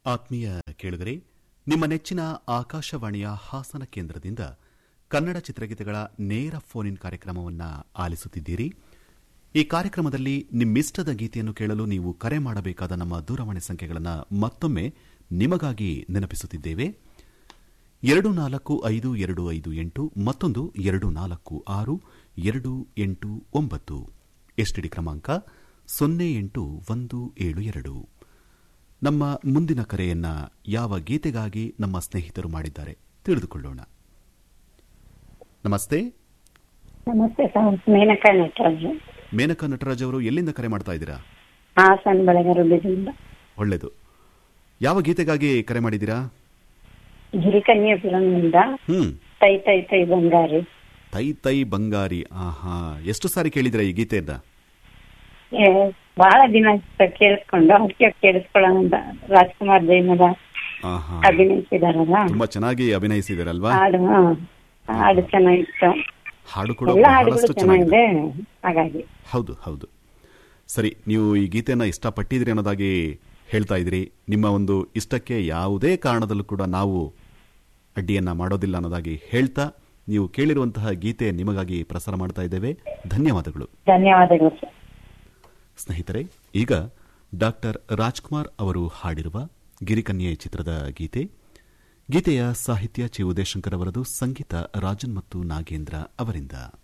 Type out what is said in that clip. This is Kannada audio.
ಆತ್ಮೀಯ ಕೇಳುಗರೆ ನಿಮ್ಮ ನೆಚ್ಚಿನ ಆಕಾಶವಾಣಿಯ ಹಾಸನ ಕೇಂದ್ರದಿಂದ ಕನ್ನಡ ಚಿತ್ರಗೀತೆಗಳ ನೇರ ಫೋನ್ ಇನ್ ಕಾರ್ಯಕ್ರಮವನ್ನು ಆಲಿಸುತ್ತಿದ್ದೀರಿ ಈ ಕಾರ್ಯಕ್ರಮದಲ್ಲಿ ನಿಮ್ಮಿಷ್ಟದ ಗೀತೆಯನ್ನು ಕೇಳಲು ನೀವು ಕರೆ ಮಾಡಬೇಕಾದ ನಮ್ಮ ದೂರವಾಣಿ ಸಂಖ್ಯೆಗಳನ್ನು ಮತ್ತೊಮ್ಮೆ ನಿಮಗಾಗಿ ನೆನಪಿಸುತ್ತಿದ್ದೇವೆ ಎರಡು ನಾಲ್ಕು ಐದು ಎರಡು ಐದು ಎಂಟು ಮತ್ತೊಂದು ಎರಡು ನಾಲ್ಕು ಆರು ಎರಡು ಎಂಟು ಒಂಬತ್ತು ಎಸ್ಟಿಡಿ ಕ್ರಮಾಂಕ ಸೊನ್ನೆ ಎಂಟು ಒಂದು ಏಳು ಎರಡು ನಮ್ಮ ಮುಂದಿನ ಕರೆಯನ್ನ ಯಾವ ಗೀತೆಗಾಗಿ ನಮ್ಮ ಸ್ನೇಹಿತರು ಮಾಡಿದ್ದಾರೆ ತಿಳಿದುಕೊಳ್ಳೋಣ ನಮಸ್ತೆ ನಮಸ್ತೆ ಸರ್ ಮೇನಕಾ ನಟರಾಜು ಮೇನಕಾ ನಟರಾಜ್ ಅವರು ಎಲ್ಲಿಂದ ಕರೆ ಮಾಡ್ತಾ ಇದ್ದೀರಾ ಹಾಸನ್ ಬೆಳಗರುಳ್ಳಿದಿಂದ ಒಳ್ಳೆಯದು ಯಾವ ಗೀತೆಗಾಗಿ ಕರೆ ಮಾಡಿದ್ದೀರಾ ಗಿರಿಕನ್ಯಾ ಫಿಲಂನಿಂದ ಹ್ಮ್ ತೈ ತೈ ತೈ ಬಂಗಾರಿ ತೈ ತೈ ಬಂಗಾರಿ ಆಹಾ ಎಷ್ಟು ಸಾರಿ ಕೇಳಿದಿರಾ ಈ ಗೀತೆಯನ್ನ ಏ, ಬಹಳ ದಿನ ಆಯ್ತು ಕೇಳಿಸ್ಕೊಂಡು ಅದಕ್ಕೆ ಕೇಳಿಸ್ಕೊಳ್ಳೋಣ ಅಂತ ರಾಜ್ಕುಮಾರ್ ಜೈನದ ಆಹಾ ಅಭಿನಯಿಸಿದಾರಲ್ಲ ತುಂಬಾ ಚೆನ್ನಾಗಿ ಅಭಿನಯಿಸಿದಿರಲ್ವಾ ಹಾಡು ಹಾ, ಹಾಡು ಚೆನ್ನಾಗಿತ್ತು ಹಾಡು ಕೂಡ ಎಲ್ಲ ಹಾಡುಗಳು ಬಹಳಷ್ಟು ಚೆನ್ನಾಗಿದೆ ಚೆನ್ನಾಗಿದೆ ಹಾಗಾಗಿ ಹೌದು ಹೌದು ಸರಿ ನೀವು ಈ ಗೀತೆಯನ್ನ ಇಷ್ಟಪಟ್ಟಿದ್ರಿ ಅನ್ನೋದಾಗಿ ಹೇಳ್ತಾ ಇದ್ರಿ ನಿಮ್ಮ ಒಂದು ಇಷ್ಟಕ್ಕೆ ಯಾವುದೇ ಕಾರಣದಲ್ಲೂ ಕೂಡ ನಾವು ಅಡ್ಡಿಯನ್ನ ಮಾಡೋದಿಲ್ಲ ಅನ್ನೋದಾಗಿ ಹೇಳ್ತಾ ನೀವು ಕೇಳಿರುವಂತಹ ಗೀತೆ ನಿಮಗಾಗಿ ಪ್ರಸಾರ ಮಾಡ್ತಾ ಇದ್ದೇವೆ ಧನ್ಯವಾದಗಳು ಧನ್ಯವಾದಗಳು ಸರ್ ಸ್ನೇಹಿತರೆ ಈಗ ಡಾಕ್ಟರ್ ರಾಜ್ಕುಮಾರ್ ಅವರು ಹಾಡಿರುವ ಗಿರಿಕನ್ಯೆ ಚಿತ್ರದ ಗೀತೆ ಗೀತೆಯ ಸಾಹಿತ್ಯ ಚಿ ಉದಯಶಂಕರ್ ಅವರದು ಸಂಗೀತ ರಾಜನ್ ಮತ್ತು ನಾಗೇಂದ್ರ ಅವರಿಂದ